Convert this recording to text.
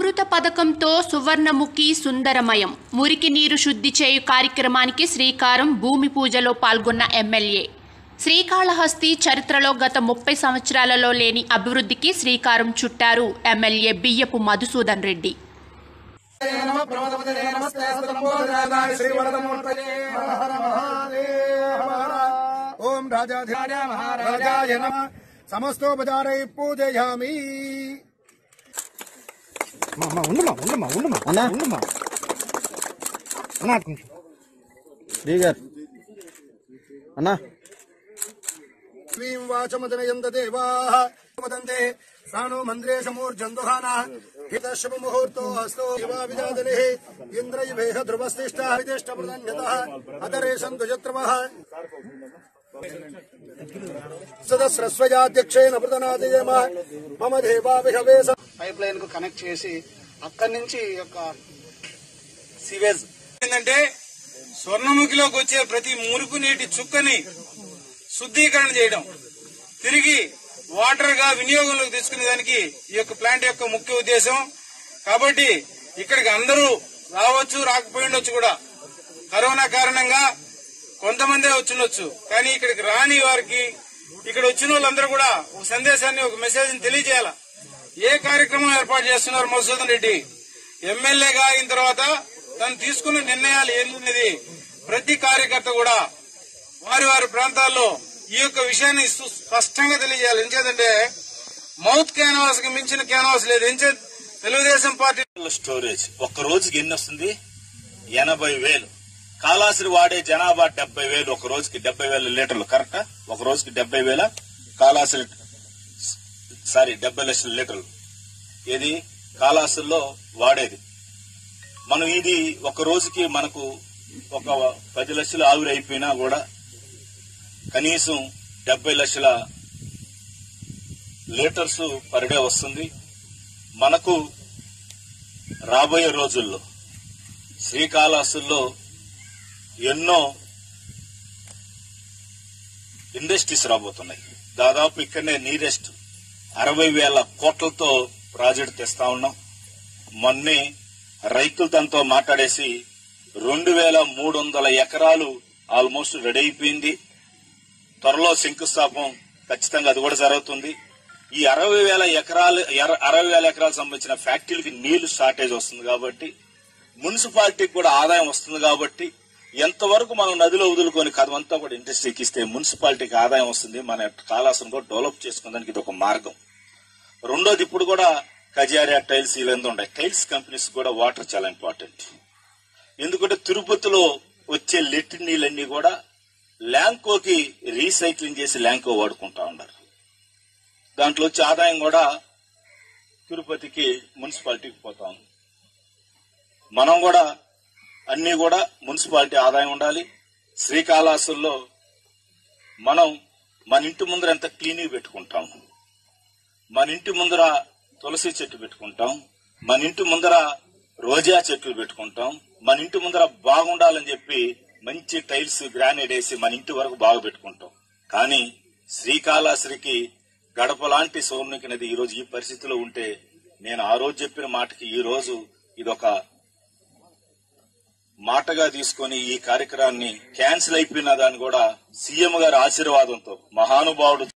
అమృత పథకంతో సువర్ణముఖి సుందరమయం మురికి నీరు శుద్ధి చేయు కార్యక్రమానికి శ్రీకారం భూమి పూజలో పాల్గొన్న ఎమ్మెల్యే శ్రీకాళహస్తి చరిత్రలో గత ముప్పై సంవత్సరాలలో లేని అభివృద్ధికి శ్రీకారం చుట్టారు ఎమ్మెల్యే బియ్యపు మధుసూదన్ రెడ్డి నమ ప్రమదపతే నమస్తే సతంబోధనాయ శ్రీవరదమూర్తయే హర హర మహాదేవ ఓం రాజాధిరాజ మహారాజాయ నమ సమస్తోపచారై పూజయామి అమ్మా ఉండమ్మా ఉండమ్మా ఉండమ్మా అన్నా? ఉండమ్మా అన్నా అటు కొంచెం దిగారు అన్నా శ్రీం వాచమదనయంత దేవాః వదంతే సానో మంద్రే సమూర్జందుహాన హిత శుభ ముహూర్తో అస్తో యువా విజాదనే ఇంద్రయువేహ ధ్రువస్తిష్ట విదిష్ట ప్రదన్యతః అతరేషం దుజత్రమః సదస్రస్వయాధ్యక్షేణ ప్రదనాదయేమ మమ దేవావిహవే పైప్ లైన్ కు కనెక్ట్ చేసి అక్కడి నుంచి ఈ యొక్క సివేజ్ ఏంటంటే స్వర్ణముఖిలోకి వచ్చే ప్రతి మురుకు నీటి చుక్కని శుద్ధీకరణ చేయడం తిరిగి వాటర్ గా వినియోగంలోకి తెచ్చుకునే దానికి ఈ యొక్క ప్లాంట్ యొక్క ముఖ్య ఉద్దేశం కాబట్టి ఇక్కడికి అందరూ రావచ్చు రాకపోయి ఉండొచ్చు కూడా కరోనా కారణంగా కొంతమందే వచ్చిండొచ్చు కానీ ఇక్కడికి రాని వారికి ఇక్కడ వచ్చిన వాళ్ళందరూ కూడా ఒక సందేశాన్ని ఒక మెసేజ్ తెలియజేయాల ఏ కార్యక్రమం ఏర్పాటు చేస్తున్నారు మధుసూదన్ రెడ్డి ఎమ్మెల్యేగా అయిన తర్వాత తను తీసుకున్న నిర్ణయాలు ఏంటనేది ప్రతి కార్యకర్త కూడా వారి వారి ప్రాంతాల్లో ఈ యొక్క విషయాన్ని సు- స్పష్టంగా తెలియజేయాలి ఎంచేదంటే మౌత్ క్యాన్వాస్ కి మించిన క్యాన్వాస్ లేదు ఎంచే తెలుగుదేశం పార్టీ స్టోరేజ్ ఒక్క రోజుకి ఎన్ని వస్తుంది ఎనభై వేలు కాలాసిరి వాడే జనాభా డెబ్బై వేలు ఒక రోజుకి డెబ్బై వేల లీటర్లు కరెక్టా ఒక రోజుకి డెబ్బై వేల కాలాసిరి సారీ డెబ్బై లక్షల లీటర్లు ఇది కాలాసుల్లో వాడేది మనం ఇది ఒక రోజుకి మనకు ఒక పది లక్షలు ఆవిరి అయిపోయినా కూడా కనీసం డెబ్బై లక్షల లీటర్స్ పర్ డే వస్తుంది మనకు రాబోయే రోజుల్లో శ్రీకాళహస్తిలో ఎన్నో ఇండస్ట్రీస్ రాబోతున్నాయి దాదాపు ఇక్కడనే నీరెస్ట్ అరవై వేల కోట్లతో ప్రాజెక్ట్ తెస్తా ఉన్నాం మొన్నే రైతులతో మాట్లాడేసి రెండు వేల మూడు వందల ఎకరాలు ఆల్మోస్ట్ రెడీ అయిపోయింది త్వరలో శంకుస్థాపన ఖచ్చితంగా అది కూడా జరుగుతుంది ఈ అరవై వేల ఎకరాలు ఎర- అరవై వేల ఎకరాలకు సంబంధించిన ఫ్యాక్టరీలకి నీళ్లు షార్టేజ్ వస్తుంది కాబట్టి మున్సిపాలిటీకి కూడా ఆదాయం వస్తుంది కాబట్టి ఎంతవరకు మనం నదిలో వదులుకొని కదమంతా కూడా ఇండస్ట్రీకి ఇస్తే మున్సిపాలిటీకి ఆదాయం వస్తుంది మన కాళాసును కూడా డెవలప్ చేసుకోవడానికి ఇది ఒక మార్గం రెండోది ఇప్పుడు కూడా కజారియా టైల్స్ ఇలాంటి ఉంటాయి టైల్స్ కంపెనీస్ కూడా వాటర్ చాలా ఇంపార్టెంట్ ఎందుకంటే తిరుపతిలో వచ్చే లెట్టి నీళ్ళన్నీ కూడా ల్యాంకోకి రీసైక్లింగ్ చేసి ల్యాంకో వాడుకుంటా ఉన్నారు దాంట్లో వచ్చే ఆదాయం కూడా తిరుపతికి మున్సిపాలిటీకి పోతా ఉంది మనం కూడా అన్ని కూడా మున్సిపాలిటీ ఆదాయం ఉండాలి శ్రీకాళహస్తిలో మనం మన ఇంటి ముందర ఎంత క్లీనింగ్ పెట్టుకుంటాం మన ఇంటి ముందర తులసి చెట్టు పెట్టుకుంటాం మన ఇంటి ముందర రోజా చెట్లు పెట్టుకుంటాం మన ఇంటి ముందర బాగుండాలని చెప్పి మంచి టైల్స్ గ్రానైట్ వేసి మన ఇంటి వరకు బాగా పెట్టుకుంటాం కానీ శ్రీకాళహస్తికి గడప లాంటి సౌర్ణికి నది ఈ రోజు ఈ పరిస్థితిలో ఉంటే నేను ఆ రోజు చెప్పిన మాటకి ఈ రోజు ఇదొక మాటగా తీసుకొని ఈ కార్యక్రమాన్ని క్యాన్సిల్ అయిపోయిన దాన్ని కూడా సీఎం గారి ఆశీర్వాదంతో మహానుభావుడు